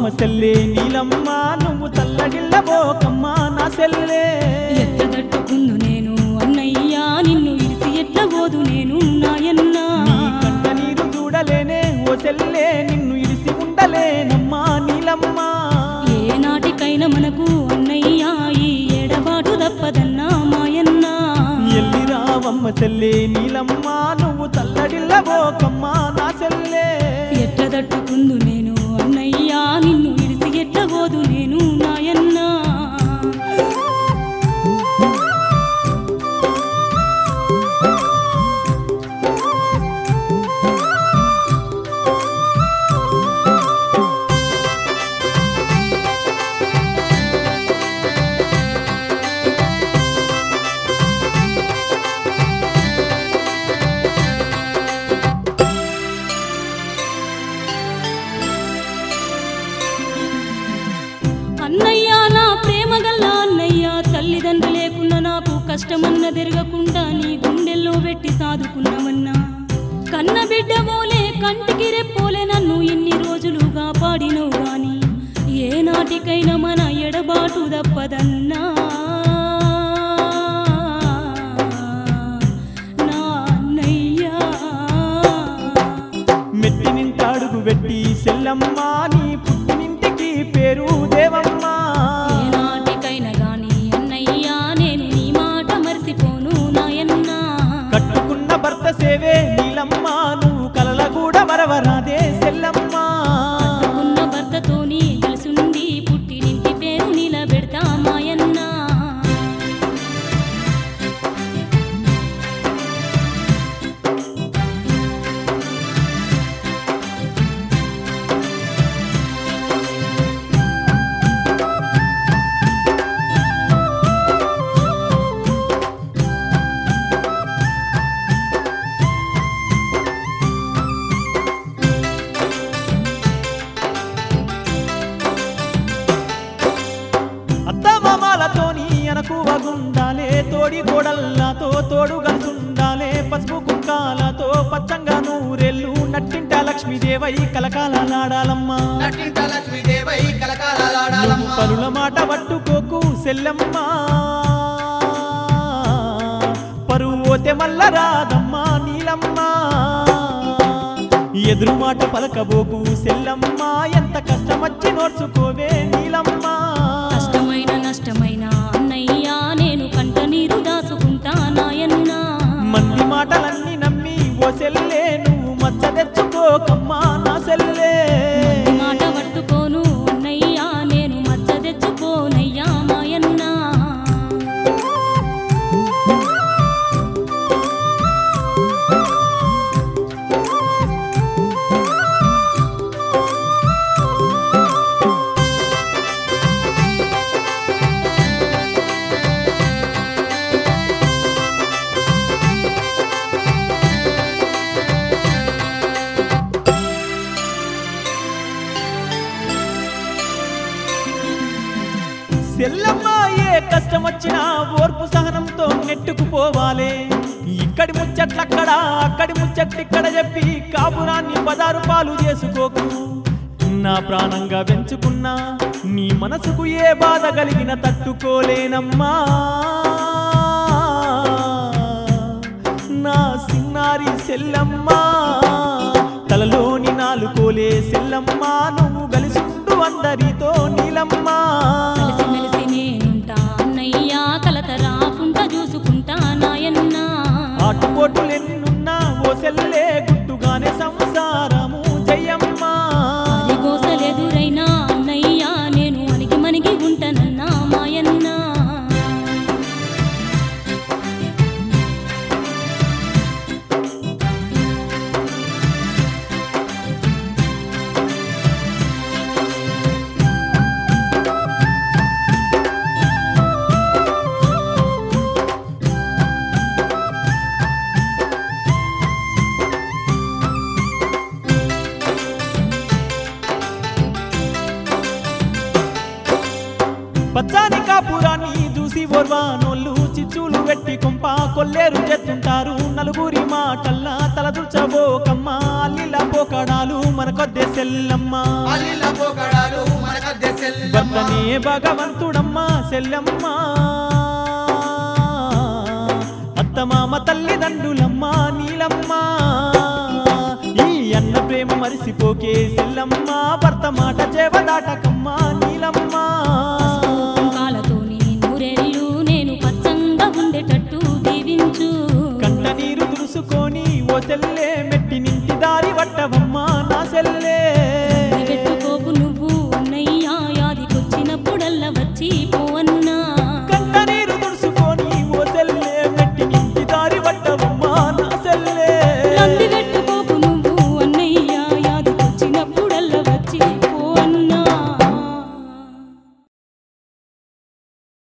సెల్లే నీలమ్మ నువ్వు తల్లడిల్లబోకమ్మ నా సెల్లే ఎట్ల తట్టుకుందు నేను అన్నయ్యా నిన్ను ఇడిసి ఎట్ల పోదు నేను నాయన్నా నీ కంట నీరు చూడలేనే ఓ సెల్లే నిన్ను ఇడిసి ఉండలేనమ్మా నీలమ్మ ఏ నాటికైనా మనకు అన్నయ్యా ఈ ఎడబాటు తప్పదన్నా మాయన్నా ఎల్లి రావమ్మ సెల్లే నీలమ్మ నువ్వు తల్లడిల్లబోకమ్మ నా సెల్లే ఎట్ల తట్టుకుందు నేను అన్నయ్యా నిన్ను ఇడిసి ఎట్ల పోదు నేను నాయన్నా అన్నయ్య నా ప్రేమ గల్ల అన్నయ్య తల్లిదండ్రులు లేకున్నా నాకు కష్టమన్న తిరగకుండా నీ గుండెల్లో పెట్టి సాదుకున్నావన్నా కన్న బిడ్డ పోలే కంటికి రెప్పోలే నన్ను ఇన్ని రోజులుగా పాడినవు గాని ఏ నాటికైనా మన ఎడబాటు తప్పదన్నా నా అన్నయ్యా మెట్టి నింటాడుగు పెట్టి సెల్లమ్మ నీ పుట్టినింటికి పేరు దేవమ్మ ఏ నాటికైనా గాని అన్నయ్యా నేను నీ మాట మర్చిపోను నాయన్నా కట్టుకున్న భర్త సేవే నీలమ్మ నువ్వు కలల కూడా మరవరాదే సెల్లమ్మ ఉన్న భర్తతోని కలిసుండి పుట్టినింటి పేరు నిలబెడతా మాయన్నా అత్తమామాలతోని అనకు వగుండాలే తోడి కోడల్లాతో తోడు గలుసుండాలే పసుపు కుక్కాలతో పచ్చంగా నూరెళ్ళు నట్టింట లక్ష్మీదేవై కలకాలలాడాలమ్మా నటింట లక్ష్మీదేవై నువ్వు కలకాలాడాలమ్మ పనుల మాట పట్టుకోకు సెల్లమ్మ పరువు పోతే మల్ల రాదమ్మా నీలమ్మ ఎదురు మాట పలకబోకు సెల్లమ్మ ఎంత కష్టమచ్చి నోర్చుకోవే నీలమ్మ కష్టమైన నష్టమైన అన్నయ్యా నేను కంట నీరు దాసుకుంటా నాయన్నా మంది మాటలన్నీ నమ్మి ఓ సెల్లే నువ్వు మచ్చ తెచ్చుకోకమ్మా నా సెల్లే మంది మాట పట్టుకోను అన్నయ్యా నేను మచ్చ తెచ్చుకోనయ్యా మాయన్నా సెల్లమ్మ ఏ కష్టం వచ్చినా ఓర్పు సహనంతో నెట్టుకుపోవాలే ఇక్కడి ముచ్చట్లక్కడ అక్కడి ముచ్చట్లిక్కడ చెప్పి కాపురాన్ని పదారు పాలు చేసుకోకు నా ప్రాణంగా పెంచుకున్నా నీ మనసుకు ఏ బాధ కలిగిన తట్టుకోలేనమ్మా నా సిన్నారి సెల్లమ్మ తలలోని నాలుకోలే సెల్లమ్మ నువ్వు గలిసుండు అందరితో నీలమ్మ కలిసి మెలిసి నేనుంటా అన్నయ్యా కలత రాకుండా చూసుకుంటా నాయన్నా ఆటుపోటులెన్నున్నా ఓ సెల్లే గుట్టుగానే సంసారము జయమ్మ గోసలెదురైనా అన్నయ్యా నేను అణిగి మణిగి ఉంటానన్నా మాయన్నా పచ్చాని కాపురాన్ని చూసి ఓర్వానోళ్ళు చిచ్చులు వెట్టి కొంప కొల్లేరు చేస్తుంటారు నలుగురి మాటల్లా తలదుర్చబోకమ్మ అల్లిల పోకడాలు మనకొద్దే సెల్లమ్మ అల్లిల పోకడాలు మనకద్దె సెల్లమ్మ భర్తనే భగవంతుడమ్మ సెల్లమ్మ అత్తమామ తల్లిదండ్రులమ్మ నీలమ్మ ఈ అన్న ప్రేమ మరిసిపోకే సెల్లమ్మ భర్త మాట చేవదాటకమ్మ